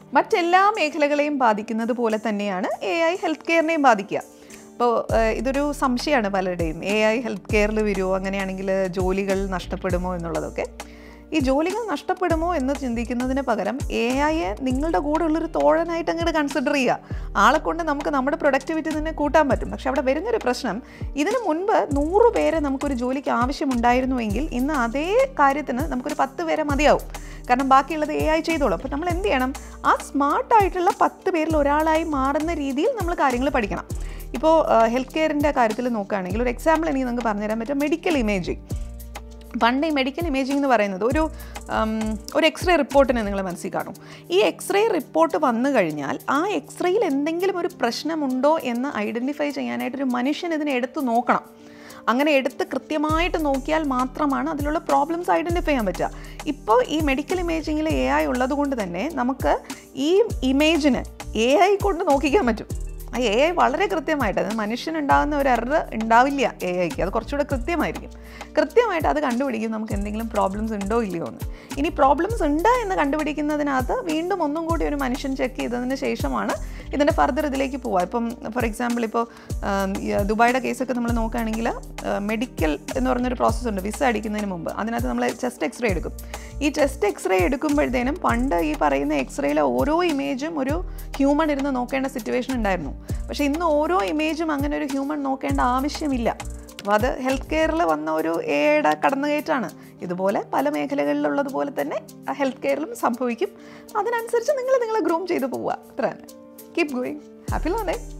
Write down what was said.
മറ്റെല്ലാ മേഖലകളെയും ബാധിക്കുന്നത് പോലെ തന്നെയാണ് എ ഐ ഹെൽത്ത് കെയറിനെയും ബാധിക്കുക ഇപ്പോൾ ഇതൊരു സംശയമാണ് പലരുടെയും എ ഐ ഹെൽത്ത് കെയറിൽ വരുമോ അങ്ങനെയാണെങ്കിൽ ജോലികൾ നഷ്ടപ്പെടുമോ എന്നുള്ളതൊക്കെ ഈ ജോലികൾ നഷ്ടപ്പെടുമോ എന്ന് ചിന്തിക്കുന്നതിന് പകരം എ ഐയെ നിങ്ങളുടെ കൂടെ ഉള്ളൊരു തോഴനായിട്ട് അങ്ങോട്ട് കൺസിഡർ ചെയ്യുക ആളെ കൊണ്ട് നമുക്ക് നമ്മുടെ പ്രൊഡക്ടിവിറ്റി തന്നെ കൂട്ടാൻ പറ്റും പക്ഷെ അവിടെ വരുന്നൊരു പ്രശ്നം ഇതിനു മുൻപ് നൂറ് പേരെ നമുക്കൊരു ജോലിക്ക് ആവശ്യമുണ്ടായിരുന്നുവെങ്കിൽ ഇന്ന് അതേ കാര്യത്തിന് നമുക്കൊരു പത്ത് പേരെ മതിയാവും കാരണം ബാക്കിയുള്ളത് എ ഐ ചെയ്തോളും അപ്പോൾ നമ്മൾ എന്ത് ചെയ്യണം ആ സ്മാർട്ടായിട്ടുള്ള പത്ത് പേരിൽ ഒരാളായി മാറുന്ന രീതിയിൽ നമ്മൾ കാര്യങ്ങൾ പഠിക്കണം ഇപ്പോൾ ഹെൽത്ത് കെയറിൻ്റെ കാര്യത്തിൽ നോക്കുകയാണെങ്കിൽ ഒരു എക്സാമ്പിൾ എനിക്ക് നിങ്ങൾക്ക് പറഞ്ഞുതരാൻ പറ്റും മെഡിക്കൽ ഇമേജിങ് പണ്ട് ഈ മെഡിക്കൽ ഇമേജിംഗ് എന്ന് പറയുന്നത് ഒരു ഉം, ഒരു എക്സ്റേ റിപ്പോർട്ടിനെ നിങ്ങൾ മനസ്സിൽ കാണും ഈ എക്സ്റേ റിപ്പോർട്ട് വന്നു കഴിഞ്ഞാൽ ആ എക്സ്റേയിൽ എന്തെങ്കിലും ഒരു പ്രശ്നമുണ്ടോ എന്ന് ഐഡൻറ്റിഫൈ ചെയ്യാനായിട്ടൊരു മനുഷ്യൻ ഇതിനെ എടുത്ത് നോക്കണം അങ്ങനെ എടുത്ത് കൃത്യമായിട്ട് നോക്കിയാൽ മാത്രമാണ് അതിലുള്ള പ്രോബ്ലംസ് ഐഡൻറ്റിഫൈ ചെയ്യാൻ പറ്റുക ഇപ്പോൾ ഈ മെഡിക്കൽ ഇമേജിങ്ങിൽ എ ഐ ഉള്ളത് കൊണ്ട് തന്നെ നമുക്ക് ഈ ഇമേജിന് എ ഐ കൊണ്ട് നോക്കിക്കാൻ പറ്റും ആ എ ഐ വളരെ കൃത്യമായിട്ട് അത് മനുഷ്യനുണ്ടാകുന്ന ഒരു എറർ ഉണ്ടാവില്ല എ ഐക്ക് അത് കുറച്ചുകൂടെ കൃത്യമായിരിക്കും കൃത്യമായിട്ട് അത് കണ്ടുപിടിക്കും നമുക്ക് എന്തെങ്കിലും പ്രോബ്ലംസ് ഉണ്ടോ ഇല്ലയോ എന്ന് ഇനി പ്രോബ്ലംസ് ഉണ്ട് എന്ന് കണ്ടുപിടിക്കുന്നതിനകത്ത് വീണ്ടും ഒന്നും കൂടി ഒരു മനുഷ്യൻ ചെക്ക് ചെയ്തതിന് ശേഷമാണ് ഇതിൻ്റെ ഫർദർ ഇതിലേക്ക് പോവുക ഇപ്പം ഫോർ എക്സാമ്പിൾ ഇപ്പോൾ ആം, ഈ ദുബായിയുടെ കേസൊക്കെ നമ്മൾ നോക്കുകയാണെങ്കിൽ മെഡിക്കൽ എന്ന് പറഞ്ഞൊരു പ്രോസസ്സ് ഉണ്ട് വിസ അടിക്കുന്നതിന് മുമ്പ് അതിനകത്ത് നമ്മൾ ചെസ്റ്റ് എക്സ്റേ എടുക്കും ഈ ചെസ്റ്റ് എക്സ്റേ എടുക്കുമ്പോഴത്തേനും പണ്ട് ഈ പറയുന്ന എക്സ്റേയിലെ ഓരോ ഇമേജും ഒരു ഹ്യൂമൺ ഇരുന്ന് നോക്കേണ്ട സിറ്റുവേഷൻ ഉണ്ടായിരുന്നു പക്ഷേ ഇന്ന് ഓരോ ഇമേജും അങ്ങനെ ഒരു ഹ്യൂമൺ നോക്കേണ്ട ആവശ്യമില്ല അപ്പോൾ അത് ഹെൽത്ത് കെയറിൽ വന്ന ഒരു എയുടെ കടന്നുകയറ്റാണ് ഇതുപോലെ പല മേഖലകളിലുള്ളതുപോലെ തന്നെ ഹെൽത്ത് കെയറിലും സംഭവിക്കും അതിനനുസരിച്ച് നിങ്ങൾ നിങ്ങളെ ഗ്രൂം ചെയ്ത് പോവുക അത്ര തന്നെ കീപ് ഗോയിങ് ഹാപ്പി ലോണേ